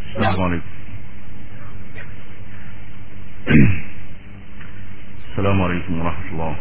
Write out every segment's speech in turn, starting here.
السلام عليكم السلام عليكم ورحمة الله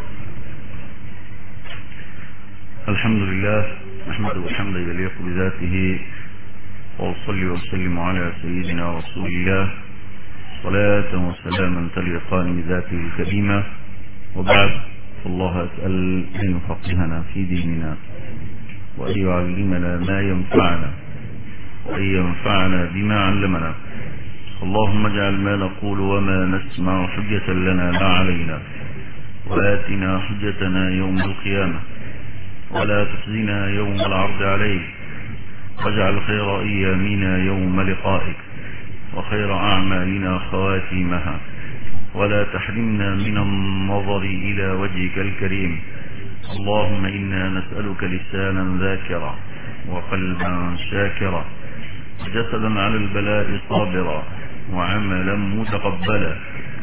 الحمد لله نحمده حمدا يليق بذاته وأصلي وأسلم على سيدنا رسول الله صلاة وسلاما تليقان بذاته الكريمة وبعد الله أسأل أن يفقهنا في ديننا وأن يعلمنا ما ينفعنا وأن ينفعنا بما علمنا اللهم اجعل ما نقول وما نسمع حجة لنا لا علينا وآتنا حجتنا يوم القيامة ولا تخزنا يوم العرض عليك واجعل خير أيامنا يوم لقائك وخير أعمالنا خواتيمها ولا تحرمنا من النظر إلى وجهك الكريم اللهم إنا نسألك لسانا ذاكرا وقلبا شاكرا وجسدا على البلاء صابرا وعملا متقبلا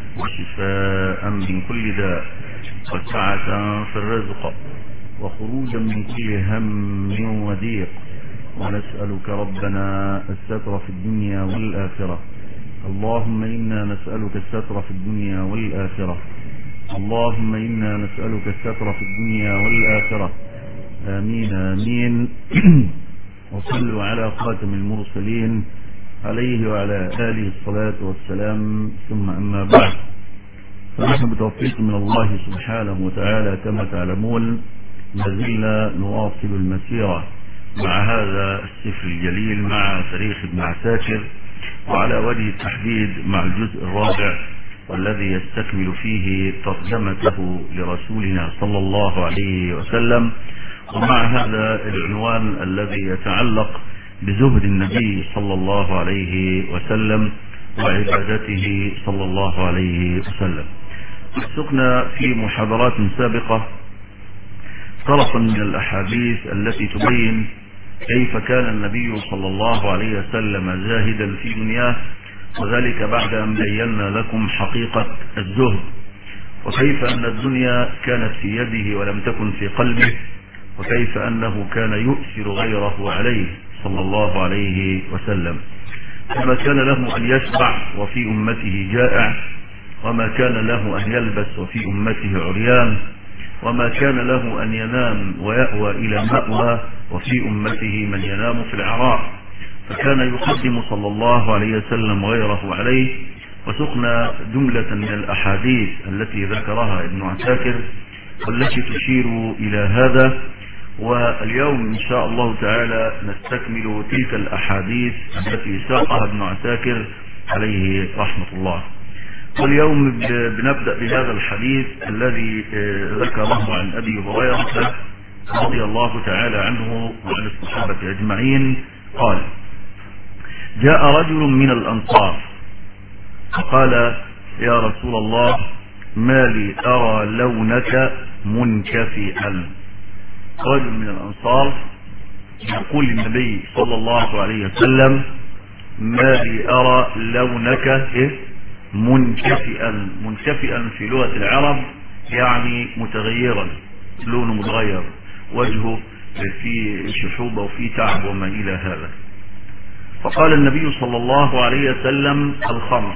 وشفاء من كل داء وسعة في الرزق وخروجا من كل هم وضيق ونسألك ربنا الستر في الدنيا والآخرة اللهم إنا نسألك الستر في الدنيا والآخرة اللهم إنا نسألك الستر في الدنيا والآخرة آمين آمين وصلوا على خاتم المرسلين عليه وعلى آله الصلاة والسلام ثم أما بعد فنحن بتوفيق من الله سبحانه وتعالى كما تعلمون لازلنا نواصل المسيرة مع هذا السفر الجليل مع تاريخ ابن عساكر وعلى وجه التحديد مع الجزء الرابع والذي يستكمل فيه ترجمته لرسولنا صلى الله عليه وسلم ومع هذا العنوان الذي يتعلق بزهد النبي صلى الله عليه وسلم وعبادته صلى الله عليه وسلم سقنا في محاضرات سابقة طرفا من الأحاديث التي تبين كيف كان النبي صلى الله عليه وسلم زاهدا في دنياه وذلك بعد أن بينا لكم حقيقة الزهد وكيف أن الدنيا كانت في يده ولم تكن في قلبه وكيف أنه كان يؤثر غيره عليه صلى الله عليه وسلم كما كان له أن يشبع وفي أمته جائع وما كان له أن يلبس وفي أمته عريان وما كان له أن ينام ويأوى إلى مأوى وفي أمته من ينام في العراء فكان يقدم صلى الله عليه وسلم غيره عليه وسقنا جملة من الأحاديث التي ذكرها ابن عساكر والتي تشير إلى هذا واليوم إن شاء الله تعالى نستكمل تلك الأحاديث التي ساقها ابن عساكر عليه رحمة الله واليوم بنبدأ بهذا الحديث الذي ذكره عن أبي هريرة رضي الله تعالى عنه وعن الصحابة أجمعين قال جاء رجل من الأنصار فقال يا رسول الله ما لي أرى لونك منكفئا رجل من الأنصار يقول للنبي صلى الله عليه وسلم ما لي أرى لونك إيه منكفئا منكفئا في لغة العرب يعني متغيرا لونه متغير وجهه في شحوبة وفي تعب وما إلى هذا فقال النبي صلى الله عليه وسلم الخمس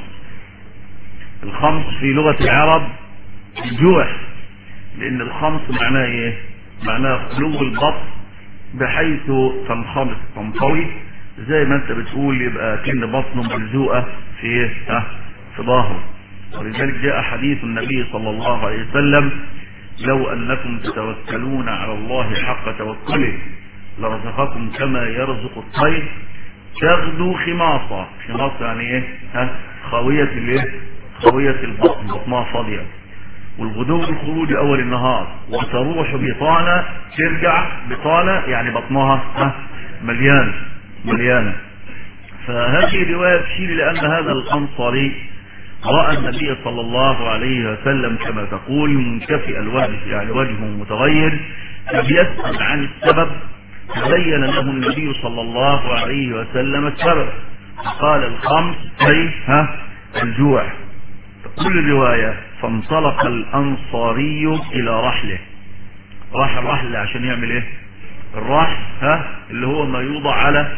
الخمس في لغة العرب الجوع لأن الخمس معناه إيه معناه خلو البطن بحيث تنخمس تنطوي زي ما انت بتقول يبقى كن بطنه ملزوقة في ايه في ظهره ولذلك جاء حديث النبي صلى الله عليه وسلم لو انكم تتوكلون على الله حق توكله لرزقكم كما يرزق الطير تغدو خماصة خماصة يعني ايه ها خاوية الايه خاوية البطن بطنها فاضية والغدو الخروج اول النهار وتروح بطانة ترجع بطانة يعني بطنها ها مليان مليانة فهذه الرواية تشير لأن هذا الأنصاري رأى النبي صلى الله عليه وسلم كما تقول منكفئ الوجه يعني وجهه متغير فبيسأل عن السبب فبين له النبي صلى الله عليه وسلم السبب قال الخمس أي ها الجوع تقول الرواية فانطلق الأنصاري إلى رحله راح الرحل عشان يعمل ايه الراح ها اللي هو ما يوضع على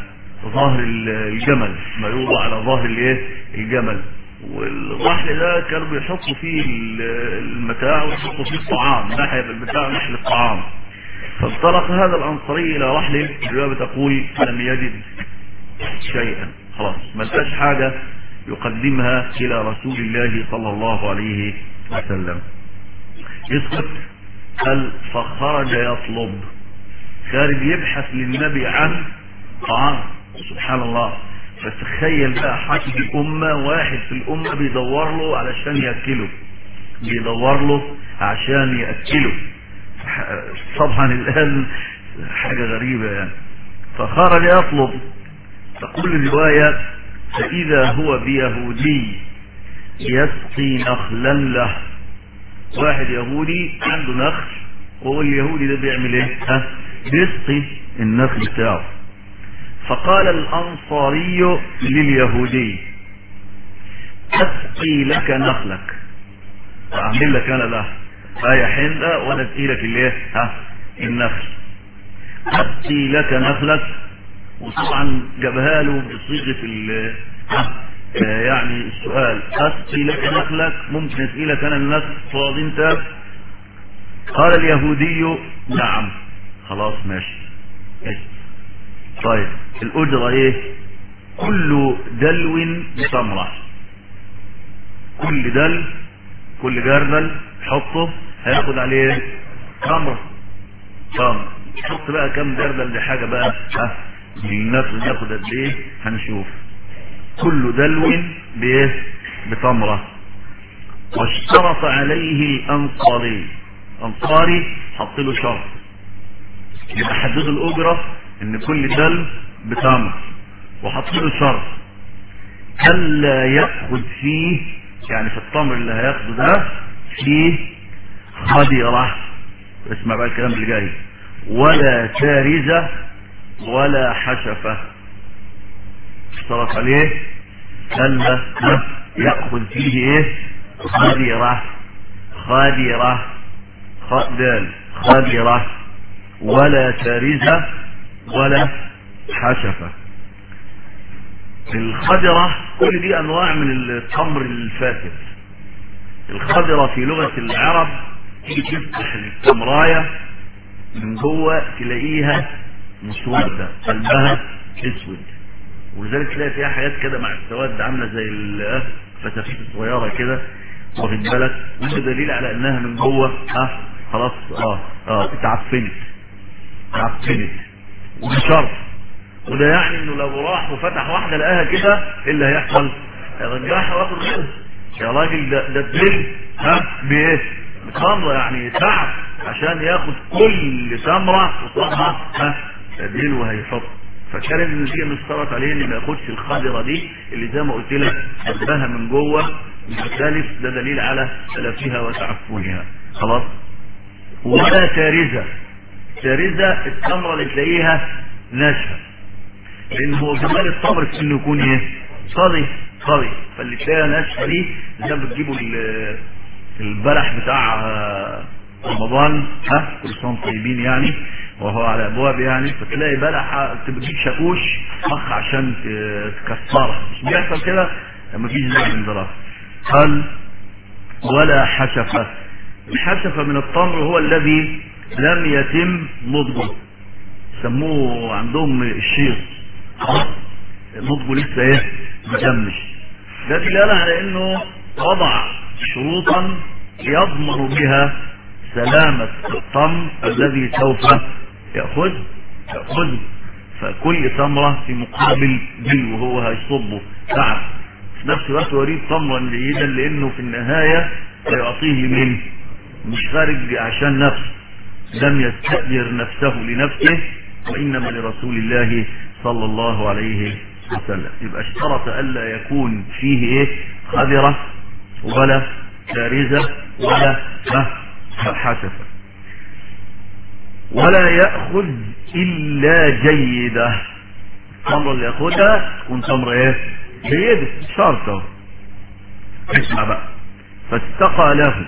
ظهر الجمل ما يوضع على ظهر الايه الجمل والرحل ده كانوا بيحطوا فيه المتاع ويحطوا فيه الطعام ناحية بالمتاع وناحية الطعام فانطلق هذا الأنصاري إلى رحله الرواية بتقول فلم يجد شيئا خلاص ما لقاش حاجة يقدمها إلى رسول الله صلى الله عليه وسلم يسكت قال فخرج يطلب خارج يبحث للنبي عن طعام سبحان الله بس تخيل بقى حاكم الأمة واحد في الأمة بيدور له علشان يأكله بيدور له عشان يأكله طبعا الآن حاجة غريبة يعني فخرج يطلب تقول الرواية فإذا هو بيهودي يسقي نخلا له واحد يهودي عنده نخل وهو اليهودي ده بيعمل ايه ها بيسقي النخل بتاعه فقال الأنصاري لليهودي أسقي لك نخلك أعمل لك أنا له آية حندة وأنا أسقي لك الايه ها النخل أسقي لك نخلك وطبعا جابها له بصيغة ال يعني السؤال أسقي لك نخلك ممكن أسقي لك أنا النخل فاضي أنت قال اليهودي نعم خلاص ماشي ماشي طيب الأجرة إيه كل دلو بتمرة كل دل كل جردل حطه هياخد عليه تمرة تمرة حط بقى كم جردل دي حاجة بقى ها النفس ناخد قد ايه هنشوف كل دلو بايه بتمرة واشترط عليه الانصاري انصاري حط له شرط يبقى حددوا الاجرة ان كل دل بتمر وحط له شرط الا ياخذ فيه يعني في التمر اللي هياخده ده فيه خضرة اسمع بقى الكلام اللي جاي ولا تارزة ولا حشفة اشترط عليه الا ياخذ فيه ايه خضرة خضرة خدال خضرة ولا تارزة ولا حشفة الخضرة كل دي انواع من التمر الفاتر الخضرة في لغة العرب تيجي تفتح التمراية من جوه تلاقيها مسودة قلبها اسود ولذلك تلاقي فيها حاجات كده مع السواد عاملة زي الفتافيت الصغيرة كده واخد بالك وده دليل على انها من جوه ها خلاص اه اه اتعفنت اتعفنت وده شرط وده يعني انه لو راح وفتح واحدة لقاها كده ايه اللي هيحصل هيرجعها واخد منها يا راجل ده ده تبل ها بايه بتمرة يعني تعب عشان ياخد كل تمرة قصادها ها تدل وهيحط فكان ان دي مشترط عليه ان ما ياخدش الخضرة دي اللي زي ما قلت لك قلبها من جوه الثالث ده دليل على تلافيها وتعفنها خلاص ولا تارزة تارزة التمرة اللي تلاقيها ناشفة لان هو جمال التمر في انه يكون ايه صدي صدي فاللي تلاقيها ناشفة دي زي ما بتجيبوا البلح بتاع رمضان ها كل سنه طيبين يعني وهو على ابواب يعني فتلاقي بلح تجيب شاكوش مخ عشان تكسرها مش بيحصل كده لما فيش زي من ضرر قال ولا حشفة الحشفة من التمر هو الذي لم يتم نضجه سموه عندهم الشيص نضجه لسه ايه مجمش ده دلالة على انه وضع شروطا يضمن بها سلامة التمر الذي سوف يأخذ يأخذ فكل تمرة في مقابل دل وهو هيصبه تعب في نفس الوقت يريد تمرا جيدا لانه في النهاية سيعطيه من مش خارج عشان نفسه لم يستأجر نفسه لنفسه وإنما لرسول الله صلى الله عليه وسلم يبقى اشترط ألا يكون فيه ايه خذرة ولا كارزة ولا حشفة ولا يأخذ إلا جيدة التمر اللي ياخدها تكون تمر ايه جيدة شرطه اسمع بقى فاستقى له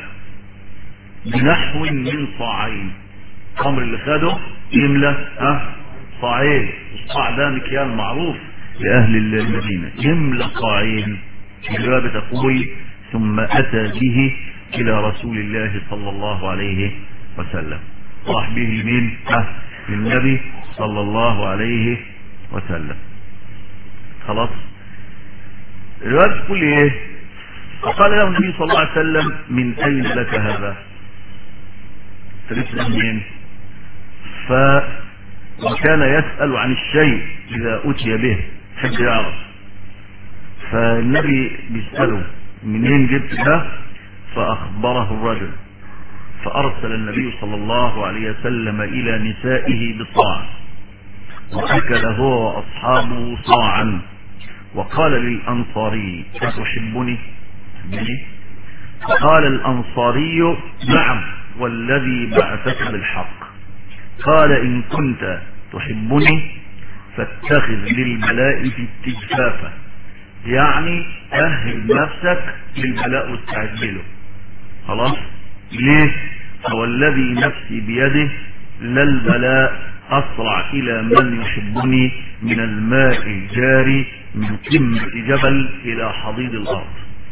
بنحو من صاعين التمر اللي خده يملى ها صاعين الصاع ده مكيال معروف لأهل المدينة يملى صاعين الرواية بتقول ثم أتى به إلى رسول الله صلى الله عليه وسلم راح به لمين؟ أه للنبي صلى الله عليه وسلم خلاص الرواية بتقول ايه فقال له النبي صلى الله عليه وسلم من أين لك هذا تريد منين ف وكان يسأل عن الشيء إذا أتي به حد يعرف فالنبي بيسأله منين جبت ده فأخبره الرجل فأرسل النبي صلى الله عليه وسلم إلى نسائه بصاع وأكل هو وأصحابه صاعا وقال للأنصاري أتحبني بني فقال الأنصاري نعم والذي بعثك بالحق قال إن كنت تحبني فاتخذ للبلاء في التجفافة يعني أهل نفسك للبلاء واستعجله خلاص ليه هو الذي نفسي بيده لا البلاء أسرع إلى من يحبني من الماء الجاري من قمة جبل إلى حضيض الأرض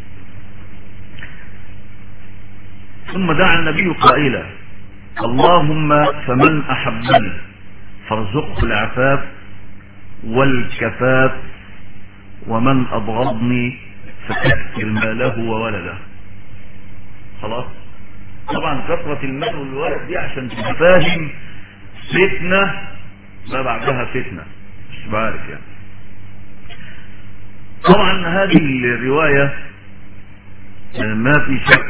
ثم دعا النبي قائلا اللهم فمن أحبني فارزقه العفاف والكفاف ومن أبغضني فكثر ماله وولده خلاص طبعا كثرة المال والولد دي عشان تبقى فاهم فتنة ما بعدها فتنة مش بعرف يعني طبعا هذه الرواية ما في شك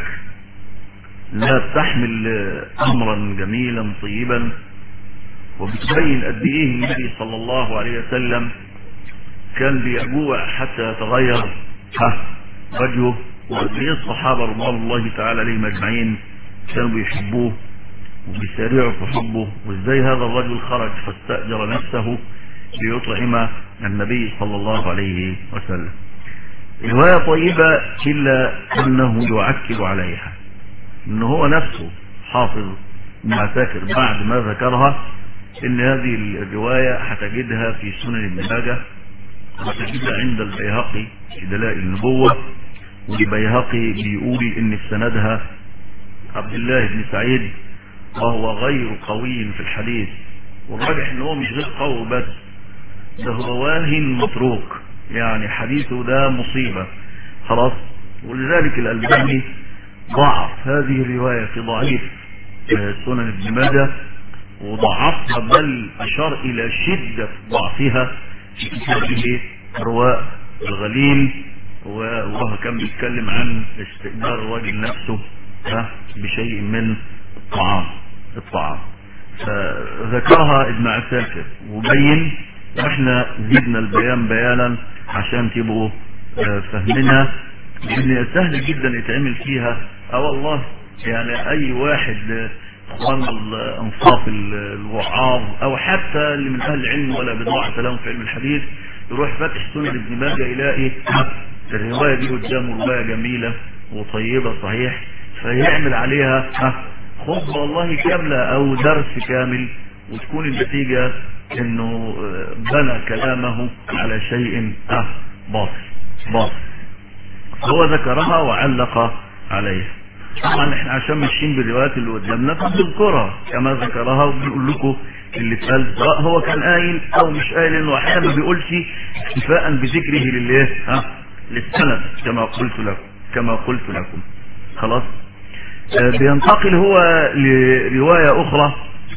لا تحمل امرا جميلا طيبا وبتبين قد ايه النبي صلى الله عليه وسلم كان بيجوع حتى يتغير وجهه وقد ايه الصحابه رضوان الله تعالى عليهم اجمعين كانوا بيحبوه وبيسارعوا في حبه وازاي هذا الرجل خرج فاستاجر نفسه ليطعم النبي صلى الله عليه وسلم روايه طيبه الا انه يعكر عليها ان هو نفسه حافظ معتكر بعد ما ذكرها ان هذه الرواية هتجدها في سنن ابن ماجه وتجدها عند البيهقي في دلائل النبوة والبيهقي بيقول ان في سندها عبد الله بن سعيد وهو غير قوي في الحديث والراجح ان هو مش غير قوي بس ده هو واهن متروك يعني حديثه ده مصيبة خلاص ولذلك الألباني ضعف هذه الرواية في ضعيف سنن ابن ماجه وضعفها بل أشار إلى شدة ضعفها في كتابه رواء الغليل وهو كان بيتكلم عن استئجار الراجل نفسه بشيء من الطعام الطعام فذكرها ابن عساكر وبين واحنا زدنا البيان بيانا عشان تبقوا فاهمينها لان سهل جدا يتعمل فيها اه والله يعني اي واحد اخوان الانصاف الوعاظ او حتى اللي من اهل العلم ولا بضاعة لهم في علم الحديث يروح فاتح سنن ابن ماجه يلاقي الرواية دي قدامه رواية جميلة وطيبة صحيح فيعمل عليها خطبة والله كاملة او درس كامل وتكون النتيجة انه بنى كلامه على شيء باطل باطل هو ذكرها وعلق عليها طبعا احنا عشان ماشيين بالروايات اللي قدامنا فبنذكرها كما ذكرها وبنقول لكم اللي اتقال سواء هو كان قايل او مش قايل انه احيانا ما بيقولش اكتفاء بذكره للايه ها للسند كما قلت لكم كما قلت لكم خلاص آه بينتقل هو لروايه اخرى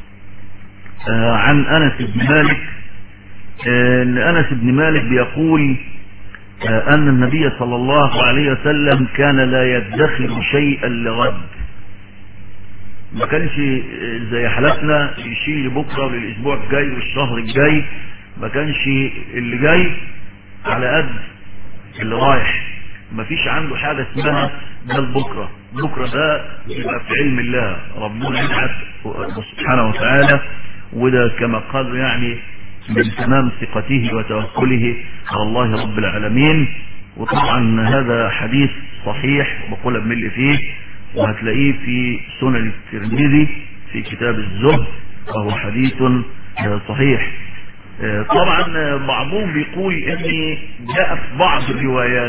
آه عن انس بن مالك آه ان انس بن مالك بيقول أن النبي صلى الله عليه وسلم كان لا يدخر شيئا لغد ما كانش زي حالتنا يشيل لبكرة للأسبوع الجاي والشهر الجاي ما كانش اللي جاي على قد اللي رايح ما فيش عنده حاجة اسمها ده البكرة بكرة ده يبقى في علم الله ربنا يبعث سبحانه وتعالى وده كما قال يعني من تمام ثقته وتوكله على الله رب العالمين وطبعا هذا حديث صحيح بقول بملء فيه وهتلاقيه في سنن الترمذي في كتاب الزهد وهو حديث صحيح آه، طبعا آه، بعضهم بيقول ان جاءت بعض الروايات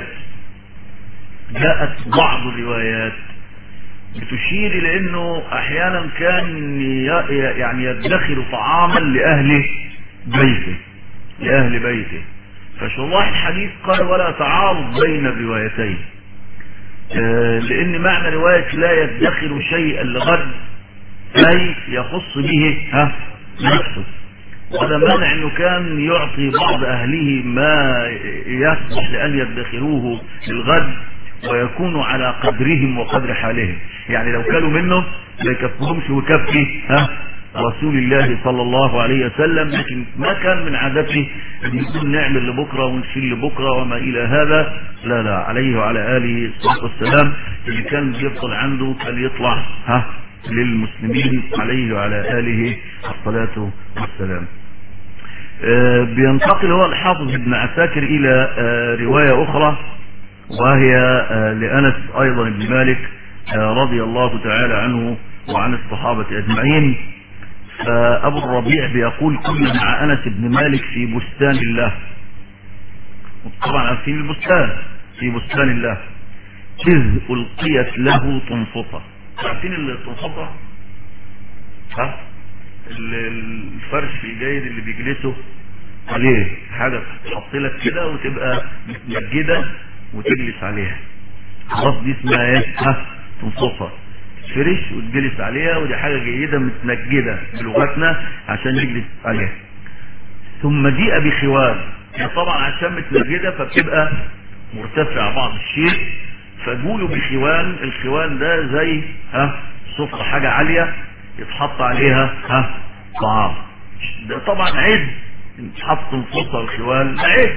جاءت بعض الروايات بتشير الى انه احيانا كان ي- يعني يدخر طعاما لاهل بيته لاهل بيته فشراح الحديث قال ولا تعارض بين الروايتين آه، لان معنى رواية لا يدخر شيئا لغد اي يخص به ها نفسه وهذا مانع انه كان يعطي بعض اهله ما يصلح لان يدخروه للغد ويكون على قدرهم وقدر حالهم يعني لو كانوا منه ما يكفهمش ويكفي ها رسول الله صلى الله عليه وسلم لكن ما كان من عادته ان يكون نعمل لبكره ونشيل لبكره وما الى هذا لا لا عليه وعلى اله الصلاه والسلام اللي كان بيفضل عنده كان يطلع ها للمسلمين عليه وعلى اله الصلاه والسلام آه، بينتقل هو الحافظ ابن عساكر الى آه، روايه اخرى وهي آه، لانس ايضا بن مالك آه، رضي الله تعالى عنه وعن الصحابه اجمعين فابو الربيع بيقول كنا مع انس بن مالك في بستان الله طبعا عارفين البستان في بستان الله اذ القيت له تنفطه عارفين التنفطه ها ال- الفرش الجيد اللي بيجلسوا عليه حاجة تحط لك كده وتبقى متنجدة وتجلس عليها خلاص دي اسمها ايه ها تنصفها فرش وتجلس عليها ودي حاجة جيدة متنجدة بلغتنا عشان يجلس عليها ثم جيء بخوال هي طبعا عشان متنجدة فبتبقى مرتفع بعض الشيء فجولوا بخوان الخوان ده زي ها صفر حاجة عالية يتحط عليها ها طعام ده طبعا عيب يتحط صفر الخوان ده عيب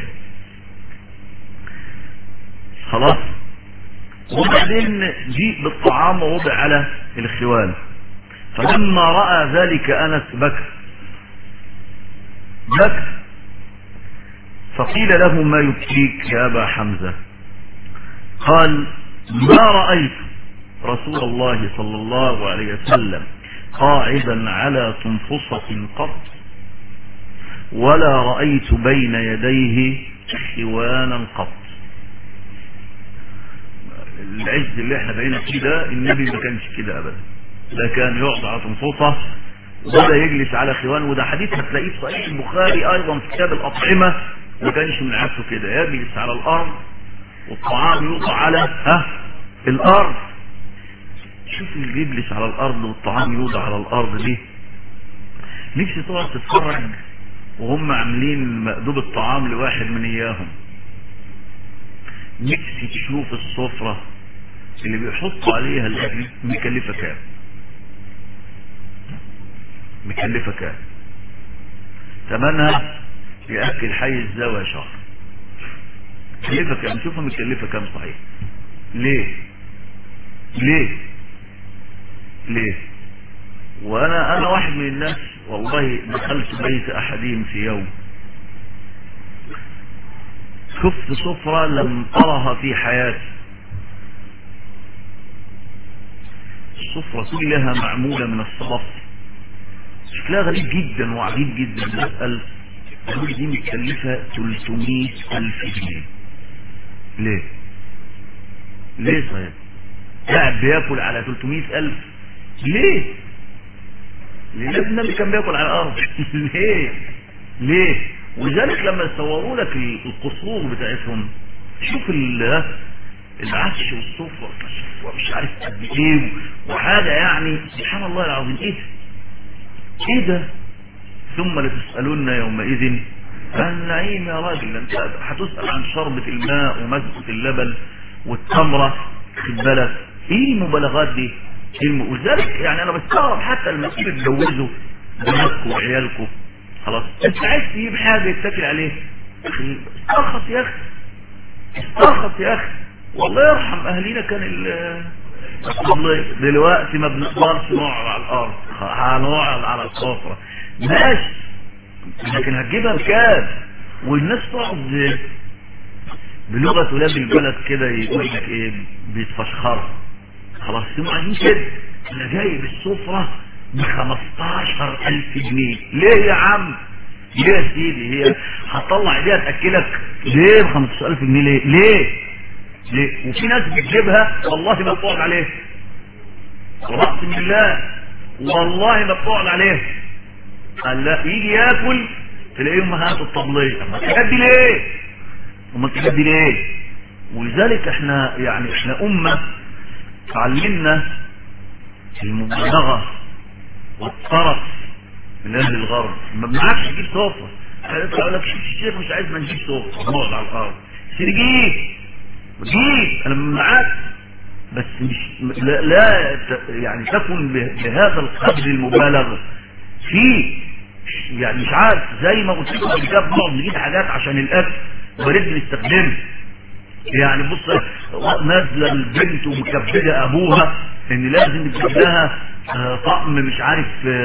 خلاص وبعدين جيء بالطعام ووضع على الخوان فلما رأى ذلك أنس بكر بكر فقيل له ما يبكيك يا أبا حمزة قال ما رأيت رسول الله صلى الله عليه وسلم قاعدا على تنفصة قط ولا رأيت بين يديه خوانا قط العز اللي احنا بقينا فيه ده النبي ما كانش كده ابدا ده كان يقعد على تنفصة ولا يجلس على خوان وده حديث هتلاقيه في صحيح البخاري ايضا في كتاب الاطعمه ما كانش من عادته كده يجلس على الارض والطعام يوضع على ها الارض شوف اللي يجلس على الارض والطعام يوضع على الارض دي نفسي تقعد تتفرج وهم عاملين مأدوب الطعام لواحد من اياهم نفسي تشوف السفرة اللي بيحطوا عليها الاكل مكلفة كام مكلفة كام ثمنها يأكل حي الزاوية شهر مكلفة كام شوفها مكلفة كام صحيح ليه ليه ليه وانا انا واحد من الناس والله دخلت بيت احدهم في يوم شفت سفرة لم ارها في حياتي السفرة كلها معمولة من الصدف شكلها غريب جدا وعجيب جدا بسأل قالوا دي متكلفة 300 ألف جنيه ليه؟ ليه صحيح؟ قاعد بياكل على 300 ألف ليه؟ ليه النبي كان بياكل على الأرض ليه؟ ليه؟ ولذلك لما يصوروا لك القصور بتاعتهم شوف العش والصفر ومش عارف قد ايه وحاجة يعني سبحان الله العظيم ايه ده؟ ايه ده ثم لتسألون يومئذ عن النعيم يا راجل انت هتسأل عن شربة الماء ومزقة اللبن والتمرة خد بالك ايه المبالغات دي الم... ولذلك يعني انا بستغرب حتى لما تيجي تجوزوا بناتكم وعيالكم خلاص انت عايز تجيب حاجه يتاكل عليها استرخص يا اخي استرخص يا اخي والله يرحم اهالينا كان ال والله دلوقتي ما بنقدرش نقعد على الارض هنقعد على السفره ماشي لكن هتجيبها بكام والناس تقعد بلغه ولاد البلد كده يقول لك ايه بيتفشخروا خلاص هم عايزين كده انا جايب السفره ب 15000 جنيه ليه يا عم ليه يا سيدي هي هتطلع ايديها تاكلك ليه ب 15000 جنيه ليه ليه ليه وفي ناس بتجيبها والله ما بتقعد عليها اقسم بالله والله ما بتقعد عليها قال لا يجي ياكل تلاقيهم هاتوا الطبليه اما تجدي ليه اما تجدي ليه ولذلك احنا يعني احنا امه تعلمنا المبالغه والطرف من اهل الغرب ما معكش تجيب سفره يقول لك الشيخ مش عايز ما نجيب سفره نقعد على الارض جيب جيب انا معاك بس مش لا, لا يعني تكن بهذا القدر المبالغ في يعني مش عارف زي ما قلت لكم الكتاب نقعد نجيب حاجات عشان الاكل ورد نستخدمها يعني بص نازله البنت ومكبده ابوها ان لازم تجيب لها طقم مش عارف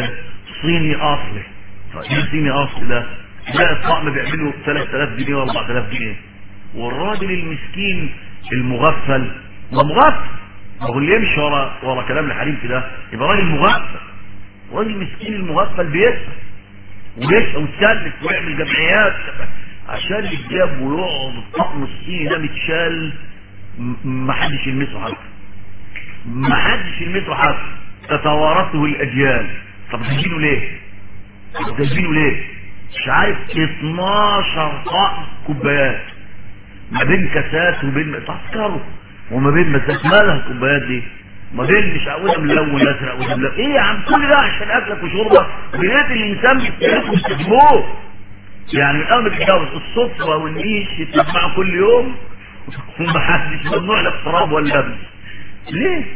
صيني اصلي ايه صيني اصلي ده لا الطقم بيعمله 3000 جنيه و 4000 جنيه والراجل المسكين المغفل ما مغفل ما هو اللي يمشي ورا ورا كلام الحريم في ده يبقى راجل مغفل راجل مسكين المغفل بيسأل ويسأل ويتسلف ويعمل جمعيات عشان يتجاب ويقعد الطقم الصيني ده متشال ما حدش يلمسه حتى ما حدش يلمسه حتى تتوارثه الاجيال طب جايبينه ليه؟ جايبينه ليه؟ مش عارف 12 طقم كوبايات ما بين كاسات وبين تذكروا وما بين مسات مالها الكوبايات دي ما بين مش وده ملون ازرق وده ملون ايه يا عم كل ده عشان اكلك وشربك بنيت الانسان بيستهلكوا ويستخدموه يعني من اول ما تتجوز الصفرة والنيش يتجمعوا كل يوم ومحدش ممنوع لك تراب ولا لبس ليه؟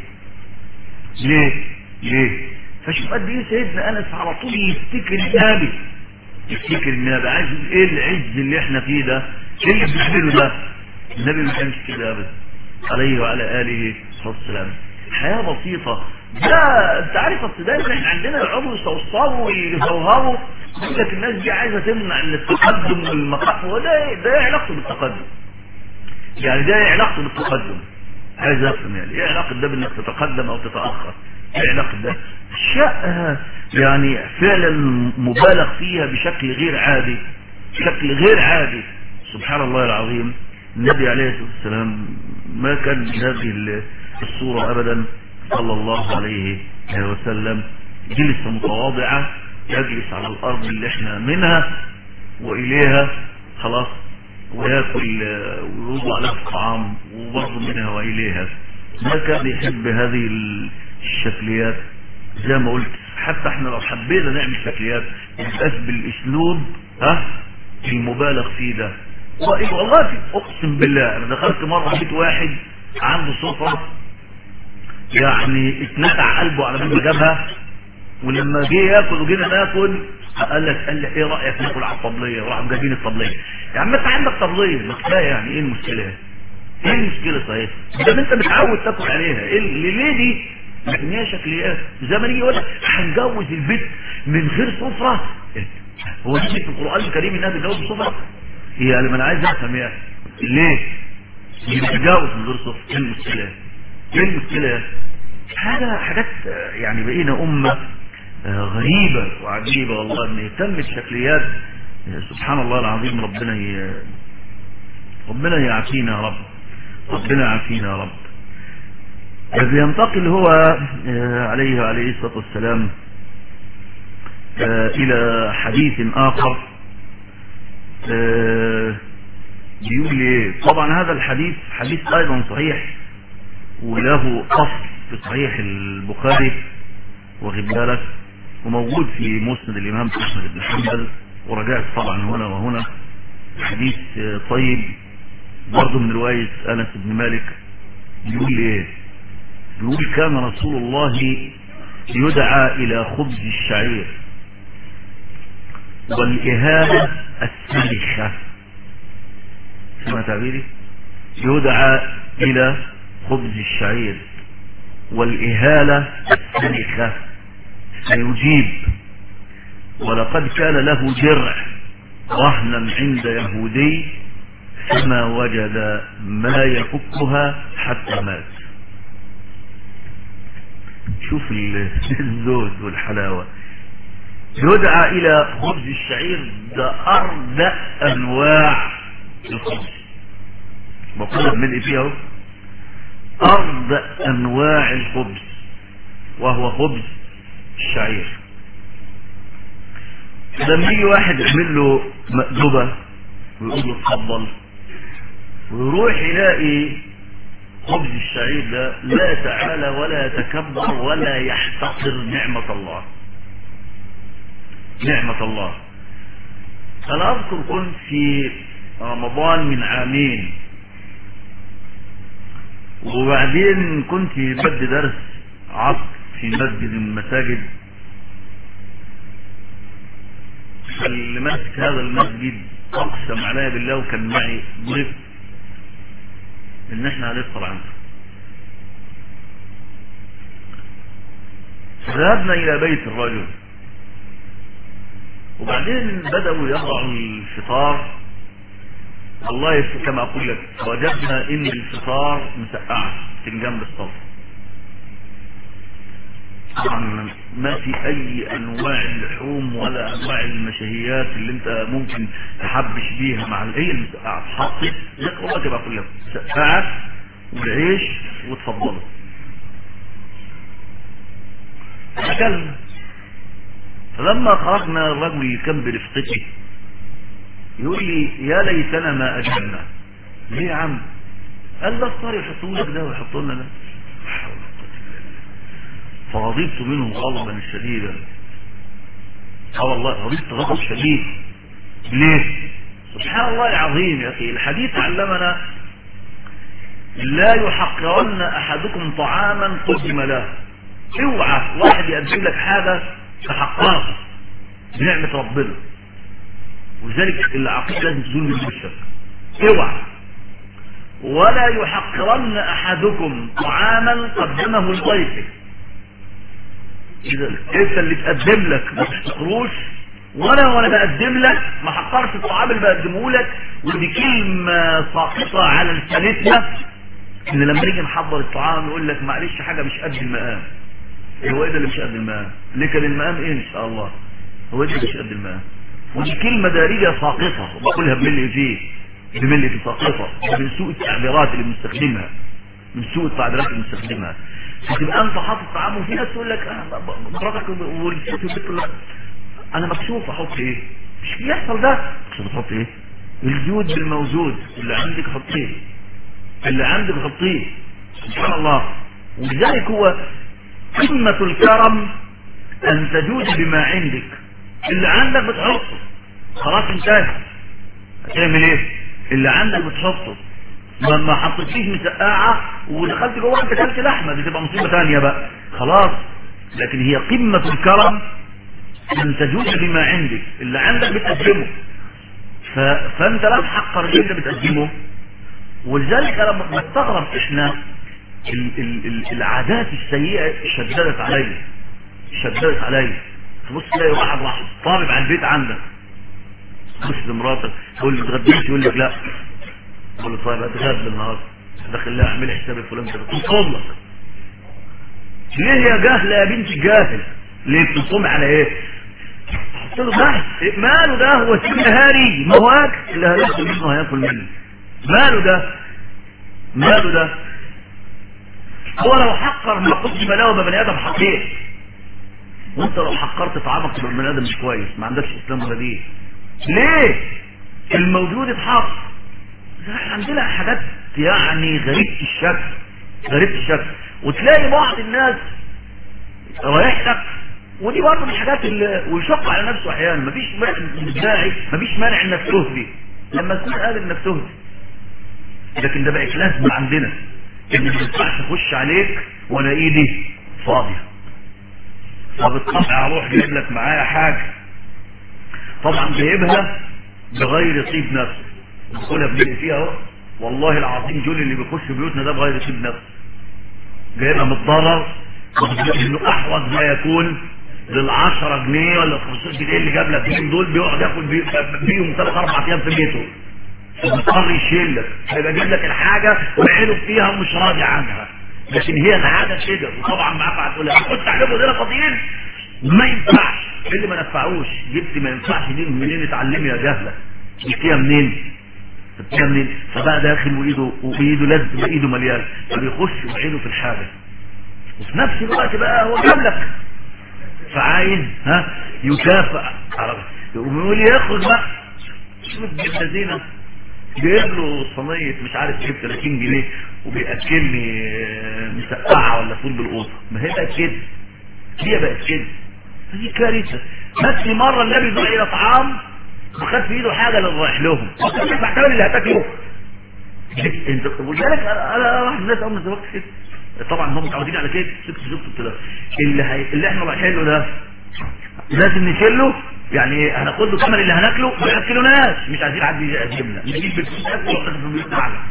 ليه؟ ليه؟ فشوف قد ايه سيدنا انس على طول يفتكر النبي يفتكر النبي عايز ايه العز اللي احنا فيه ده؟ ايه اللي بنعمله ده؟ النبي ما كانش كده ابدا عليه وعلى اله الصلاه والسلام حياه بسيطه ده انت عارف اصل دايما احنا عندنا يقعدوا يصوصوا ويزوهروا يقول لك الناس دي عايزه تمنع التقدم والمقاح وده ده ايه علاقته بالتقدم؟ يعني ده ايه علاقته بالتقدم؟ عايز افهم يعني ايه علاقه ده بانك تتقدم او تتاخر؟ ايه علاقه ده؟ اشياء يعني فعلا مبالغ فيها بشكل غير عادي بشكل غير عادي سبحان الله العظيم النبي عليه الصلاه والسلام ما كان بهذه الصوره ابدا صلى الله عليه وسلم جلسه متواضعه يجلس على الارض اللي احنا منها واليها خلاص وياكل ويوضع له الطعام وبرضه منها واليها ما كان يحب هذه الشكليات زي ما قلت حتى احنا لو حبينا نعمل شكليات يبقاش بالاسلوب ها المبالغ فيه ده والله اقسم بالله انا دخلت مره بيت واحد عنده سفره يعني اتنقع قلبه على ما جابها ولما جه ياكل وجينا ناكل قال لك قال لي ايه رايك ناكل على الطبليه وراح جايبين الطبليه يا عم انت عندك طبليه ما كفايه يعني ايه المشكله ايه المشكله صحيح ده انت متعود تاكل عليها ايه اللي ليه دي لكن هي شكليات زي ما نيجي يقول لك هنجوز البيت من غير سفره هو دي في القران الكريم انها تتجوز بسفره يعني ما انا عايز افهم يعني ليه يتجوز من غير سفره ايه المشكله ايه المشكله هذا حاجات يعني بقينا امه غريبة وعجيبة والله ان يهتم الشكليات سبحان الله العظيم ربنا ي... ربنا يعافينا يا رب ربنا يعافينا يا رب إذ ينتقل هو عليه عليه الصلاة والسلام إلى حديث آخر بيقول لي طبعا هذا الحديث حديث أيضا صحيح وله أصل في صحيح البخاري واخد بالك وموجود في مسند الإمام أحمد بن حنبل ورجعت طبعا هنا وهنا حديث طيب برضه من رواية أنس بن مالك بيقول إيه بيقول كان رسول الله يدعى إلى خبز الشعير والإهانة السلخة سمع تعبيري يدعى إلى خبز الشعير والإهالة السلخة فيجيب ولقد كان له درع رهنا عند يهودي فما وجد ما يفكها حتى مات شوف الزود والحلاوة يدعى الى خبز الشعير ده اردأ انواع الخبز بقول من فيها اهو أرض أنواع الخبز وهو خبز الشعير لما يجي واحد يعمل له مأدبة ويقول له اتفضل ويروح يلاقي خبز الشعير ده لا يتعالى ولا يتكبر ولا يحتقر نعمة الله نعمة الله أنا أذكر كنت في رمضان من عامين وبعدين كنت بدي درس عصر في مسجد من المساجد اللي ماسك هذا المسجد اقسم عليا بالله وكان معي ضيف ان احنا هنفطر عنه ذهبنا الى بيت الرجل وبعدين بدأوا يضعوا الفطار والله كما اقول لك وجدنا ان الفطار مسقعه في جنب الصف طبعا ما في اي انواع اللحوم ولا انواع المشهيات اللي انت ممكن تحبش بيها مع هي المسقعه حطت والله كما اقول لك مسقعه والعيش وتفضلوا اكلنا فلما خرجنا الرجل اللي كان برفقتي يقول لي يا ليتنا ما اجلنا ليه يا عم قال ده صار يحطوا لك ده ويحطوا لنا ده فغضبت منه غضبا شديدا اه والله غضبت غضب شديد ليه سبحان الله العظيم يا اخي الحديث علمنا لا يحقرن احدكم طعاما قدم له اوعى واحد يقدم لك حاجه تحقرها بنعمه ربنا ولذلك العقيدة لازم تزول من وشك اوعى ولا يحقرن احدكم طعاما قدمه لضيفه اذا انت اللي تقدم لك ما تحتقروش وانا وانا بقدم لك ما حقرش الطعام اللي بقدمه لك ودي كلمة ساقطة على لسانتنا ان لما نيجي نحضر الطعام يقول لك معلش حاجة مش قد المقام هو ايه ده اللي مش قد المقام ليه كان المقام ايه ان شاء الله هو ايه ده مش قد المقام ودي كلمة دارجة ساقطة وبقولها بملي فيه بملي في ساقطة من سوء التعبيرات اللي بنستخدمها من سوء التعبيرات اللي بنستخدمها فتبقى انت حاطط طعام وفي ناس تقول لك اه مراتك والست والبنت تقول لك انا مكسوف احط ايه مش بيحصل ده مش بتحط ايه الجود بالموجود اللي عندك حطيه اللي عندك حطيه سبحان الله ولذلك هو قمة الكرم ان تجود بما عندك اللي عندك بتحطه خلاص انتهى هتعمل ايه اللي عندك بتحطه ما ما حطيتليش مسقعه ودخلت جوه انت اكلت لحمه دي تبقى مصيبه ثانيه بقى خلاص لكن هي قمه الكرم ان تجود بما عندك اللي عندك بتقدمه ف... فانت لا تحقر اللي انت بتقدمه ولذلك انا بستغرب احنا ال... ال... ال... العادات السيئه شددت علي شددت علي تبص تلاقي واحد راح طالب على البيت عندك تبص لمراتك تقول لي اتغديت يقول لك لا تقول له طيب اتغدى النهارده داخل لها اعملي حساب فلان كده تصوم لك ليه يا جاهله يا بنت جاهل ليه بتصوم على ايه قلت له بحث ماله ده هو سيب نهاري ما هو اكل اللي هياكل منه هياكل منه ماله ده ماله ده هو لو حقر ما قدم له بني ادم حقير وانت لو حقرت طعامك تبقى بني ادم مش كويس ما عندكش اسلام ولا دين ليه الموجود اتحط عندنا حاجات يعني غريبة الشكل غريبة الشكل وتلاقي بعض الناس رايح لك ودي برضه من الحاجات اللي ويشق على نفسه احيانا مفيش داعي مفيش مانع انك تهدي لما تكون قادر انك تهدي لكن ده بقت لازمه عندنا ان ما ينفعش اخش عليك وانا ايدي فاضيه فبالطبع اروح جايب لك معايا حاجه طبعا جايبها بغير طيب نفسه بقولها بنيجي فيها اهو والله العظيم جول اللي بيخش بيوتنا ده بغير طيب نفسه جايبها متضرر انه احوج ما يكون للعشرة جنيه ولا 15 جنيه اللي جاب لك بيهم دول بيقعد ياكل بيهم ثلاث اربع ايام في بيته فبيضطر يشيل لك هيبقى جايب لك الحاجه وعينه فيها ومش راضي عنها لكن هي العاده كده وطبعا معاك هتقول لها كنت تعملوا دول فاضيين ما ينفعش ايه اللي ما نفعوش جبت ما ينفعش دي منين اتعلمي يا جهله جبتيها منين جبتيها منين فبقى داخل وايده وايده لازم ايده مليان فبيخش بعيده في الحاجه وفي نفس الوقت بقى هو جاب فعايز ها يكافئ عربي وبيقول ياخد بقى شوف الذين جايب له صينيه مش عارف ايه ب 30 جنيه وبياكلني مسقعه ولا فول بالقوطه ما هي بقت كده هي بقت كده دي كارثه بس مره النبي دعا الى طعام وخد في ايده حاجه اللي رايح لهم تدفع كمان اللي هتاكله انت ولذلك انا واحد الناس اول ما زوجت كده طبعا هم متعودين على كده سبت زوجته كده اللي هي... اللي احنا رايحين له ده لازم نشيله يعني هناخد له ثمن اللي هناكله ما ياكلوناش مش عايزين حد يقدمنا نجيب بالفلوس ونحط في البيوت معنا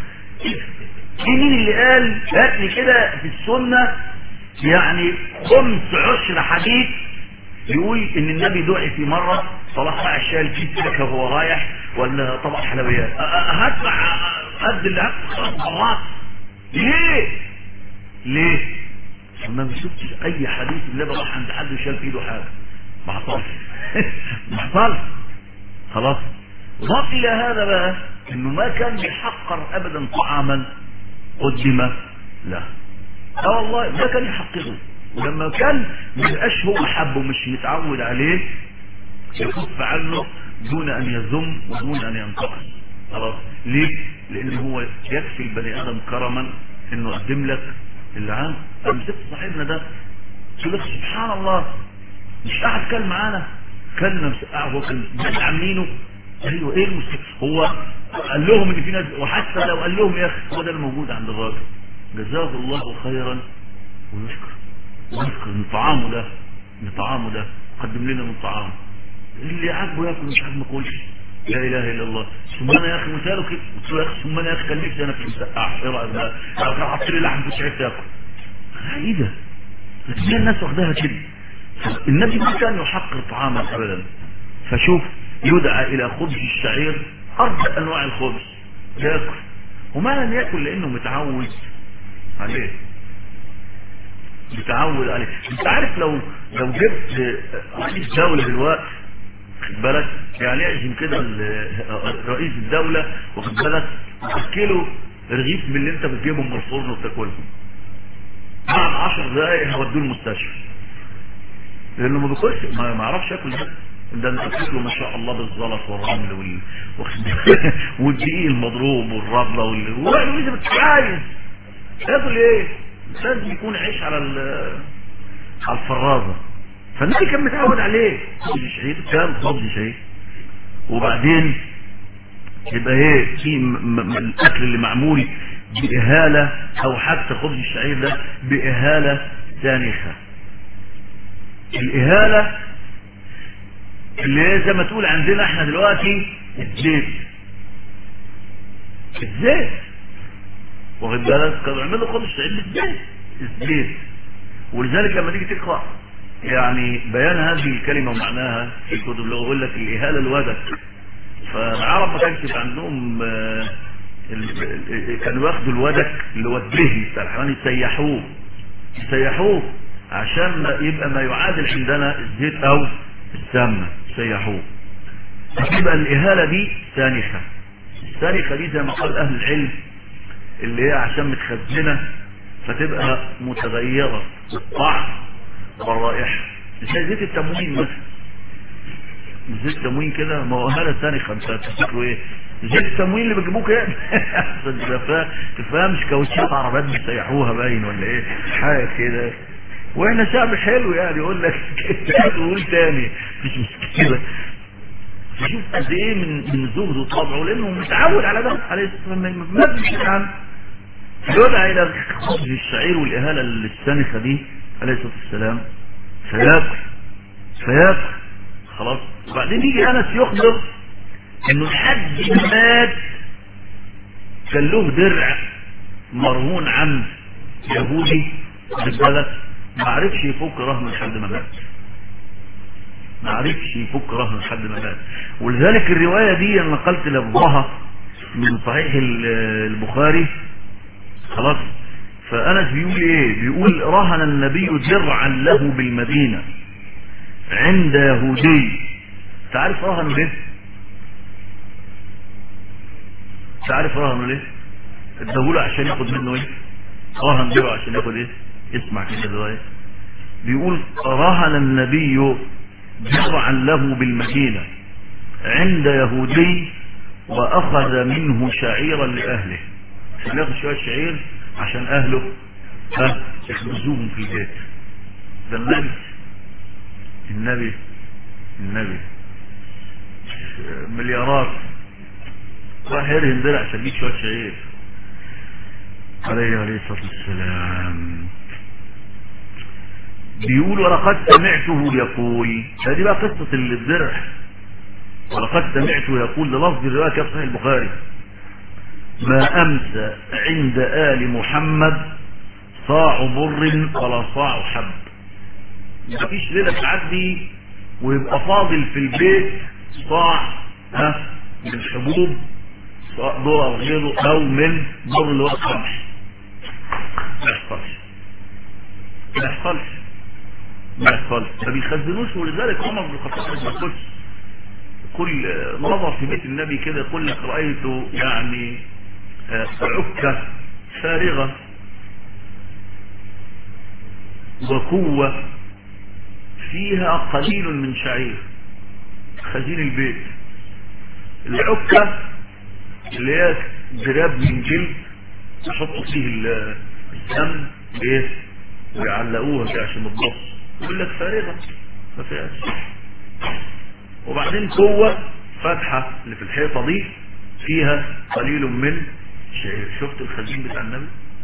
مين اللي قال هات لي كده في السنه يعني خمس عشر حديث يقول ان النبي دعي في مرة صلاح بقى الشاي الكيس لك وهو رايح ولا طبق حلويات هدفع قد اللي هدفع مرات ليه ليه ما بشوفش اي حديث اللي راح عند حد وشال في ايده حاجه ما حصلش ما حصلش خلاص ضاف الى هذا بقى انه ما كان بيحقر ابدا طعاما قدم له اه والله ما كان يحققه ولما كان مبقاش هو حبه مش متعود عليه يكف عنه دون ان يذم ودون ان ينتقد خلاص ليه لان هو يكفي البني ادم كرما انه يقدم لك اللي عنده امسكت صاحبنا ده قلت لك سبحان الله مش قاعد كان معانا كلنا مسقعه هو كان ده عاملينه ايوه ايه المشكله هو قال لهم ان في ناس وحتى لو قال لهم يا اخي هو ده الموجود عند الراجل جزاه الله خيرا ويشكر ويذكر من طعامه ده من طعامه ده قدم لنا من طعامه اللي عاجبه ياكل مش عاجبه ما ياكلش لا اله الا الله ثم انا يا اخي مثاله كده قلت له يا اخي ثم انا يا اخي كان نفسي انا في المسقعه ايه رايك بقى؟ لو كان حاطط لي لحم كنت عرفت اكل ايه ده؟ لكن الناس واخداها كده النبي ما كان يحقر طعاما ابدا فشوف يدعى الى خبز الشعير ارض انواع الخبز ياكل وما لم ياكل لانه متعود عليه متعود عليه انت عارف لو لو جبت رئيس دولة دلوقتي خد بالك يعني يعزم كده رئيس الدولة واخد بالك وتاكله رغيف من اللي انت بتجيبهم من الفرن وتاكلهم بعد 10 دقايق هودوه المستشفى لانه ما بياكلش ما ما يعرفش ياكل ده ده انت بتاكله ما شاء الله بالزلط والرمل وال والدقيق المضروب والرمله وال وانت بتعايز تاكل ايه؟ لازم يكون عيش على على الفرازه فالنبي كان متعود عليه خبز شهيد كان خبز شهيد وبعدين يبقى ايه في الاكل اللي معمول بإهالة او حتى خبز الشعير ده بإهالة سانخة الإهالة اللي هي زي ما تقول عندنا احنا دلوقتي الزيت الزيت واخد بالك كانوا يعملوا خبز الشعير بالزيت الزيت ولذلك لما تيجي تقرا يعني بيان هذه الكلمه ومعناها في الكتب اللي يقول لك الاهاله الودك فالعرب ما كانش عندهم كانوا ياخدوا الودك اللي هو الدهن بتاع الحيوان يسيحوه يسيحوه عشان يبقى ما يعادل عندنا الزيت او السمنه يسيحوه فتبقى الاهاله دي سانخه السانخه دي زي ما قال اهل العلم اللي هي عشان متخزنه فتبقى متغيره الطعم والرائحه زي زيت التموين مثلا زيت التموين كده ما هو هذا سانخه انت تفتكروا ايه زيت التموين اللي بيجيبوه كده عشان تفهمش كاوتشات عربيات بيسيحوها باين ولا ايه حاجه كده واحنا شعب حلو يعني يقول لك تقول تاني مش مشكله شوف قد ايه من من زهد وطبعه لانه متعود على ده عليه الصلاه والسلام ما بيمشي عنه يدعى الى خبز الشعير والاهاله السانخه دي عليه الصلاه والسلام فياكل فياكل خلاص وبعدين يجي انس يخبر انه لحد ما مات كان له درع مرهون عن يهودي بالبلد ما عرفش يفك رهن لحد ما مات ما عرفش يفك رهن لحد ما مات ولذلك الروايه دي انا نقلت لفظها من صحيح البخاري خلاص فانس بيقول ايه بيقول رهن النبي درعا له بالمدينه عند يهودي تعرف رهن ليه تعرف رهن ليه اداهوله عشان ياخد منه ايه رهن ليه عشان ياخد ايه اسمع كده دلوقتي بيقول رهن النبي جرعا له بالمدينة عند يهودي واخذ منه شعيرا لاهله عشان ياخد شوية شعير عشان اهله ها يخبزوهم في البيت ده النبي النبي النبي مليارات راح يرهن درع عشان يجيب شوية شعير عليه عليه الصلاة والسلام بيقول ولقد سمعته يقول هذه بقى قصة الدرع ولقد سمعته يقول للفظ الرواية في صحيح البخاري ما أمسى عند آل محمد صاع بر ولا صاع حب مفيش ليلة تعدي ويبقى فاضل في البيت صاع ها من الحبوب سواء ذره او غيره او من بر اللي هو القمح ما يحصلش ما يحصلش ما يحصلش ما بيخزنوش ولذلك عمر بن الخطاب ما يقولش كل نظر في بيت النبي كده يقول لك رايته يعني عكه فارغه وكوه فيها قليل من شعير خزين البيت العكة اللي هي جراب من جلد يحطوا فيه السم ايه ويعلقوها كده عشان تبص يقول لك فارغة ما فيهاش وبعدين جوه فتحة اللي في الحيطة دي فيها قليل من شعير شفت الخزين بتاع النبي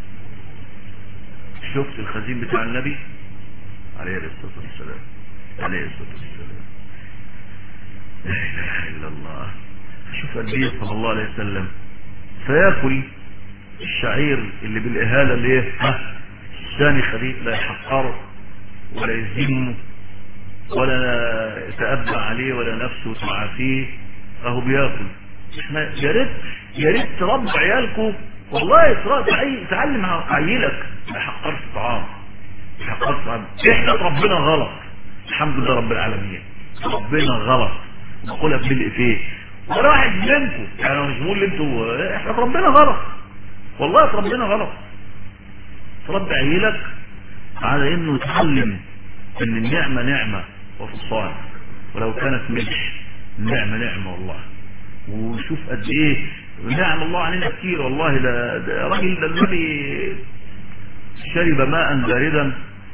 شفت الخزين بتاع النبي عليه الصلاة والسلام عليه الصلاة والسلام لا إله إلا الله شوف النبي صلى الله عليه وسلم فياكل الشعير اللي بالإهالة اللي ايه ها الثاني خليط لا يحقره ولا يزمه ولا يتأبع عليه ولا نفسه تمع فيه اهو بياكل احنا يا ريت يا ريت تربوا عيالكم والله تعلم عيلك ما يحقرش الطعام ما يحقرش الطعام احنا ربنا غلط الحمد لله رب العالمين ربنا غلط بقولها بملء فيه ولا واحد منكم يعني مش بقول انتوا احنا ربنا غلط والله ربنا غلط تربي عيلك على انه يتعلم ان النعمة نعمة وفصال ولو كانت ملح النعمة نعمة والله وشوف قد ايه نعم الله علينا كتير والله ده, ده راجل ده النبي شرب ماء باردا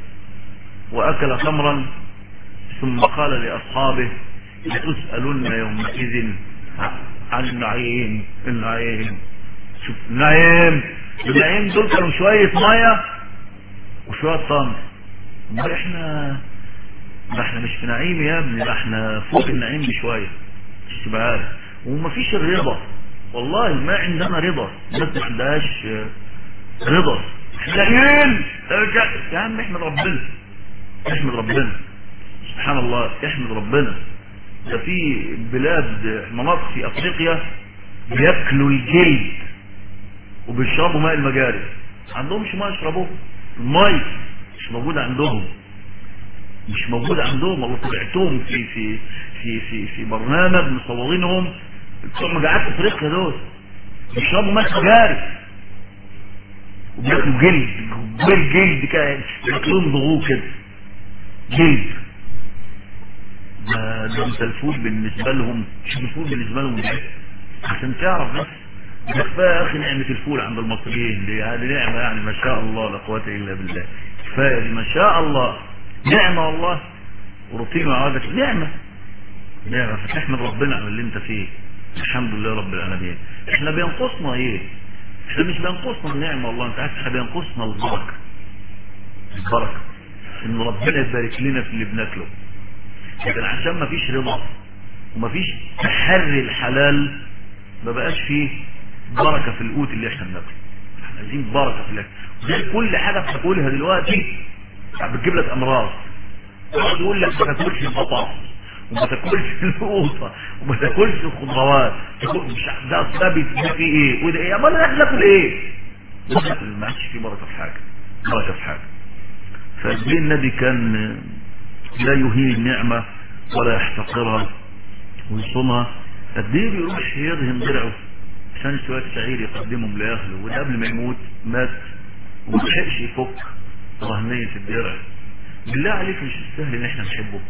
واكل خمرا ثم قال لاصحابه لتسألن يومئذ عن النعيم النعيم شوف النعيم النعيم دول كانوا شوية مية وشوية تمر امال احنا ده احنا مش في نعيم يا ابني ده احنا فوق النعيم بشوية مش تبقى عارف ومفيش الرضا والله ما عندنا رضا الناس ما عندهاش رضا لاقيين يا عم احمد ربنا احمد ربنا سبحان الله احمد ربنا ده في بلاد مناطق في افريقيا بياكلوا الجلد وبيشربوا ماء المجاري عندهمش ماء يشربوه الماء مش موجود عندهم مش موجود عندهم والله طلعتهم في في في في في برنامج مصورينهم بتوع مجاعات افريقيا دول بيشربوا ماء مجاري وبياكلوا جلد جلد جلد كده ياكلوهم ضغوط كده جلد ده ده انت الفول بالنسبه لهم شوف الفول بالنسبه لهم ايه عشان تعرف بس ده كفايه يا اخي نعمه الفول عند المصريين دي هذه نعمه يعني ما شاء الله لا قوه الا بالله كفايه دي ما شاء الله نعمه والله وروتين وعادك نعمه نعمه فتحمد ربنا على اللي انت فيه الحمد لله رب العالمين احنا بينقصنا ايه احنا مش بينقصنا النعمه والله انت عارف احنا بينقصنا البركه البركه ان ربنا يبارك لنا في اللي بناكله لكن عشان ما فيش رضا وما فيش تحري الحلال ما بقاش فيه بركة في القوت اللي احنا بناكله احنا عايزين بركة في الاكل زي كل حاجة بتاكلها دلوقتي بتجيب لك امراض يقعد يقول لك ما تاكلش البطاطس وما تاكلش القوطه وما تاكلش الخضروات مش ده ده ده في ايه وده ايه امال احنا ناكل ايه ما عادش في بركه في حاجه بركه في حاجه فالدين النبي كان لا يهين النعمة ولا يحتقرها ويصومها قد ايه بيروح يدهن درعه عشان شوية شعير يقدمهم لأهله وده قبل ما يموت مات وملحقش يفك رهنية الدرع بالله عليك مش السهل ان احنا نحبه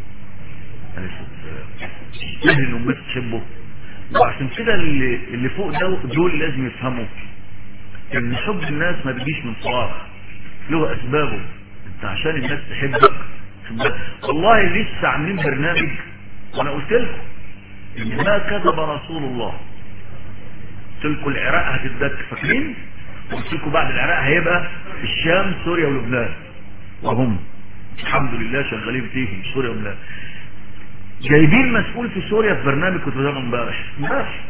سهل ان امتي تحبه وعشان كده اللي, اللي فوق ده دول لازم يفهموا ان حب الناس ما بيجيش من فراغ له اسبابه انت عشان الناس تحبك والله لسه عاملين برنامج وانا قلت لكم ان ما كذب رسول الله قلت لكم العراق هتدك فاكرين قلت لكم بعد العراق هيبقى الشام سوريا ولبنان وهم الحمد لله شغالين فيهم سوريا ولبنان جايبين مسؤول في سوريا في برنامج كنت بتابعه امبارح امبارح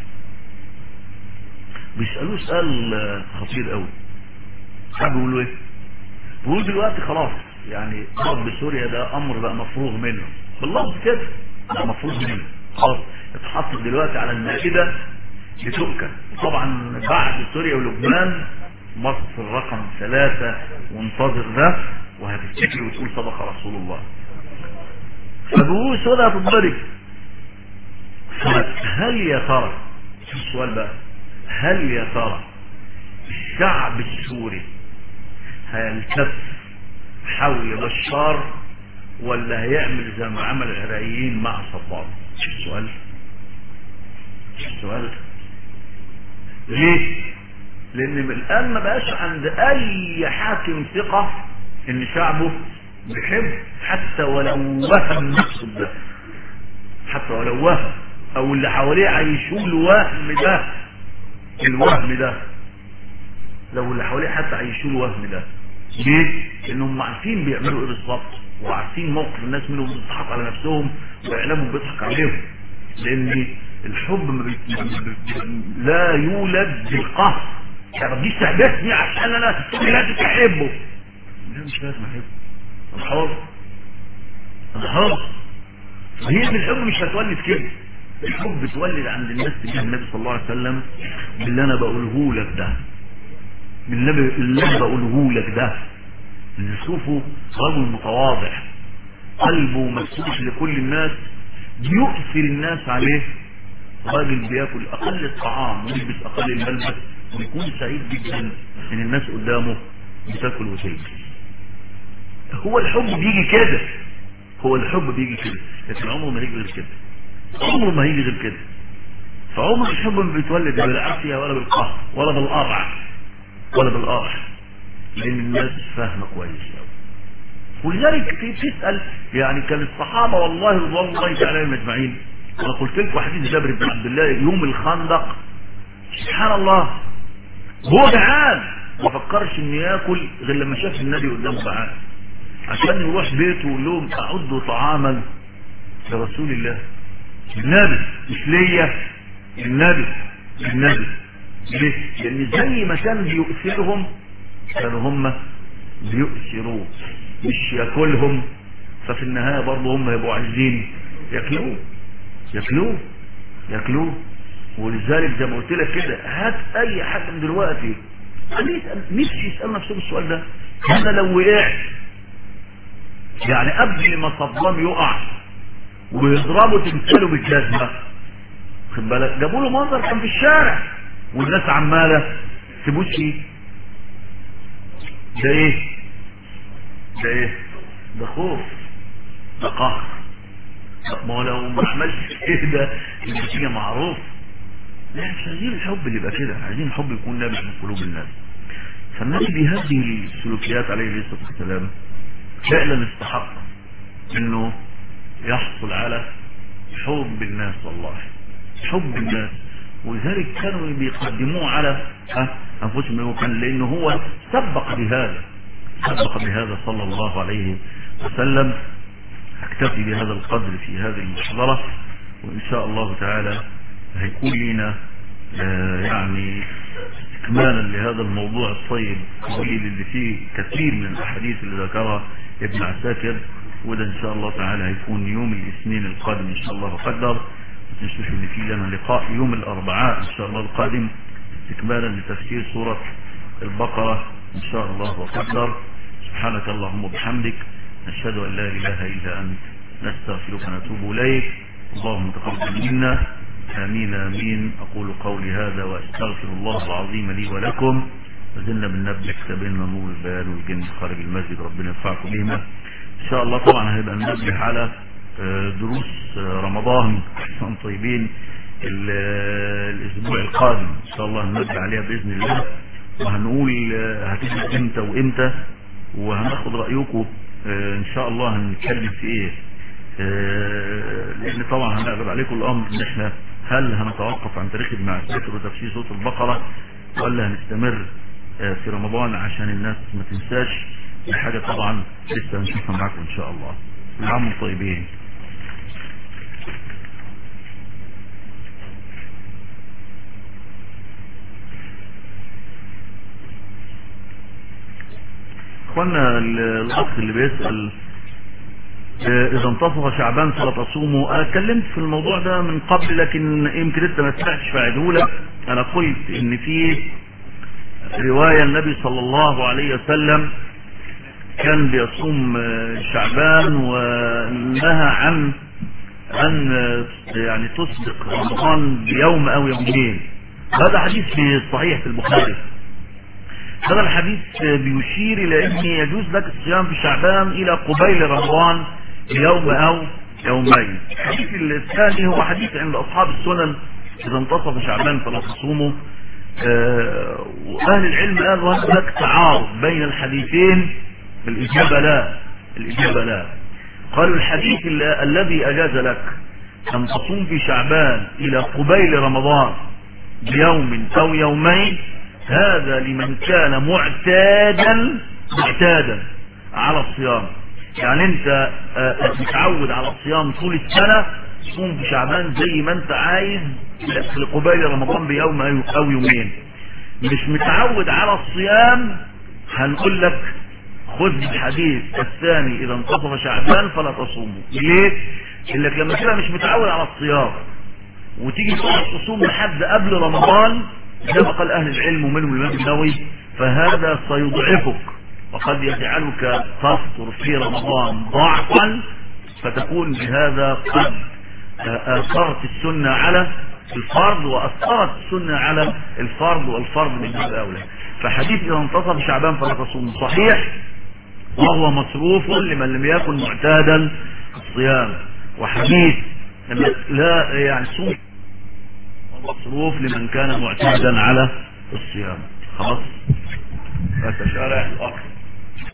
بيسالوه سؤال خطير قوي حابب يقولوا ايه بيقول دلوقتي خلاص يعني ضرب سوريا ده امر بقى مفروغ منه باللفظ كده بقى مفروغ منه خلاص اتحط دلوقتي على المائده لتركة طبعا بعد سوريا ولبنان مصر رقم ثلاثة وانتظر ده وهتفتكر وتقول صدق رسول الله فبقول سودة هتتضرب هل يا ترى شو السؤال بقى هل يا ترى الشعب السوري هيلتف حول بشار ولا هيعمل زي ما عمل العراقيين مع صدام شو السؤال شو السؤال ليه لان الان ما بقاش عند اي حاكم ثقة ان شعبه بيحب حتى ولو وهم نفسه ده حتى ولو وهم او اللي حواليه عايشوا الوهم ده الوهم ده لو اللي حواليه حتى عايشوا الوهم ده ليه لانهم عارفين بيعملوا ايه بالظبط وعارفين موقف الناس منهم بيضحكوا على نفسهم واعلامهم بيضحك عليهم لان الحب ما بي... لا يولد بالقهر يعني ما تجيش تحبسني عشان انا لازم احبه لا مش لازم احبه انا حر انا حر هي من الحب مش هتولد كده الحب بتولد عند الناس تجاه النبي صلى الله عليه وسلم باللي انا بقوله لك ده باللي اللي انا بقوله لك ده اللي تشوفه رجل متواضع قلبه مفتوح لكل الناس بيؤثر الناس عليه راجل بياكل اقل الطعام ويلبس اقل الملبس ويكون سعيد جدا ان الناس قدامه بتاكل وتلبس هو الحب بيجي كده هو الحب بيجي كده لكن عمره ما هيجي غير كده عمره ما هيجي غير كده فعمر الحب ما بيتولد لا بالعافيه ولا بالقهر ولا بالقرع ولا بالقرع لان الناس فاهمه كويس قوي ولذلك تسال يعني كان الصحابه والله رضوان الله تعالى عليهم اجمعين انا قلت لكم حديث جابر بن عبد الله يوم الخندق سبحان الله هو جعان ما فكرش انه ياكل غير لما شاف النبي قدامه جعان عشان يروح بيته ويقول لهم اعدوا طعاما لرسول الله النبي مش ليا النبي النبي ليه؟ لان زي ما كان بيؤثرهم كانوا هم بيؤثروه مش ياكلهم ففي النهايه برضه هم يبقوا عايزين ياكلوه ياكلوه ياكلوه ولذلك زي ما قلت لك كده هات اي حد من دلوقتي نفسي يسال نفسه السؤال ده انا لو وقعت يعني قبل ما صدام يقع ويضربوا تمثاله بالجزمه خد بالك جابوا له منظر كان في الشارع والناس عماله تبوس فيه ده ايه ده ايه ده خوف ده قهر ما هو لو ما عملش كده النتيجه معروف لا مش عايزين الحب اللي يبقى كده عايزين الحب يكون نابع من قلوب الناس فالنبي بهذه السلوكيات عليه الصلاه والسلام فعلا استحق انه يحصل على حب الناس والله حب الناس ولذلك كانوا بيقدموه على انفسهم وكان لانه هو سبق بهذا سبق بهذا صلى الله عليه وسلم اكتفي بهذا القدر في هذه المحاضرة وان شاء الله تعالى هيكون لنا يعني استكمالا لهذا الموضوع الطيب الطويل اللي فيه كثير من الاحاديث اللي ذكرها ابن عساكر وده ان شاء الله تعالى هيكون يوم الاثنين القادم ان شاء الله وقدر ما تنسوش ان في لنا لقاء يوم الاربعاء ان شاء الله القادم استكمالا لتفسير سورة البقرة ان شاء الله وقدر سبحانك اللهم وبحمدك نشهد ان لا اله الا انت نستغفرك ونتوب إليك اللهم تقبل منا آمين آمين أقول قولي هذا وأستغفر الله العظيم لي ولكم وزلنا بالنبي كتابنا نور البيان والجن خارج المسجد ربنا ينفعكم بهما إن شاء الله طبعا هيبقى ننبه على دروس رمضان كلهم طيبين الاسبوع القادم ان شاء الله هنرجع عليها باذن الله وهنقول هتبقى امتى وامتى وهناخد رايكم ان شاء الله هنتكلم في ايه لان طبعا هنعرض عليكم الامر ان احنا هل هنتوقف عن تاريخ ابن عساكر وتفسير صوت البقره ولا هنستمر في رمضان عشان الناس ما تنساش دي حاجه طبعا لسه هنشوفها معاكم ان شاء الله العام طيبين اخوانا الاخ اللي بيسأل اذا انتصف شعبان فلا تصوموا انا اتكلمت في الموضوع ده من قبل لكن يمكن انت ما سمعتش فاعدهولك انا قلت ان في رواية النبي صلى الله عليه وسلم كان بيصوم شعبان ونهى عن ان يعني تسبق رمضان بيوم او يومين هذا حديث في صحيح في البخاري هذا الحديث بيشير الى ان يجوز لك الصيام في شعبان الى قبيل رمضان بيوم او يومين الحديث الثاني هو حديث عند اصحاب السنن اذا انتصف شعبان فلا تصوموا أه واهل العلم قالوا هناك تعارض بين الحديثين الاجابه لا الاجابه لا قالوا الحديث الذي اجاز لك ان تصوم في شعبان الى قبيل رمضان بيوم او يومين هذا لمن كان معتادا معتادا على الصيام يعني انت متعود على الصيام طول السنة تصوم في شعبان زي ما انت عايز لقبيل رمضان بيوم او يومين مش متعود على الصيام هنقول لك خذ الحديث الثاني اذا انتصف شعبان فلا تصوموا ليه انك لما كده مش متعود على الصيام وتيجي تصوم لحد قبل رمضان كما قال اهل العلم ومنهم الامام النووي فهذا سيضعفك وقد يجعلك تفطر في رمضان ضعفا فتكون بهذا قد اثرت السنة على الفرض واثرت السنة على الفرض والفرض من باب اولى فحديث اذا انتصف شعبان فلا تصوم صحيح وهو مصروف لمن لم يكن معتادا الصيام وحديث لا يعني صوم مصروف لمن كان معتادا على الصيام خلاص فتشارع الأخر